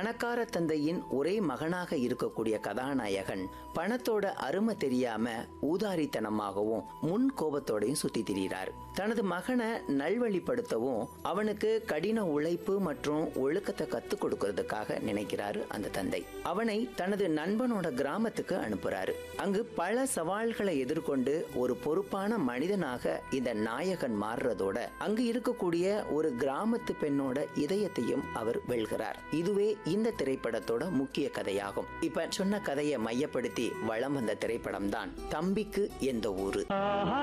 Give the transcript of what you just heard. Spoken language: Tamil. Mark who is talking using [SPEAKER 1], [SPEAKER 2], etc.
[SPEAKER 1] பணக்கார தந்தையின் ஒரே மகனாக இருக்கக்கூடிய கதாநாயகன் பணத்தோட அருமை தெரியாம ஊதாரித்தனமாகவும் முன் கோபத்தோடையும் சுத்தி திரிகிறார் தனது மகனை நல்வழிப்படுத்தவும் அவனுக்கு கடின உழைப்பு மற்றும் ஒழுக்கத்தை கத்துக் கொடுக்கறதுக்காக நினைக்கிறாரு அந்த தந்தை அவனை தனது நண்பனோட கிராமத்துக்கு அனுப்புறாரு அங்கு பல சவால்களை எதிர்கொண்டு ஒரு பொறுப்பான மனிதனாக இந்த நாயகன் மாறுறதோட அங்கு இருக்கக்கூடிய ஒரு கிராமத்து பெண்ணோட இதயத்தையும் அவர் வெல்கிறார் இதுவே இந்த திரைப்படத்தோட முக்கிய கதையாகும் இப்ப சொன்ன கதையை மையப்படுத்தி வளம் வந்த திரைப்படம் தான் தம்பிக்கு எந்த ஊரு
[SPEAKER 2] ஆஹா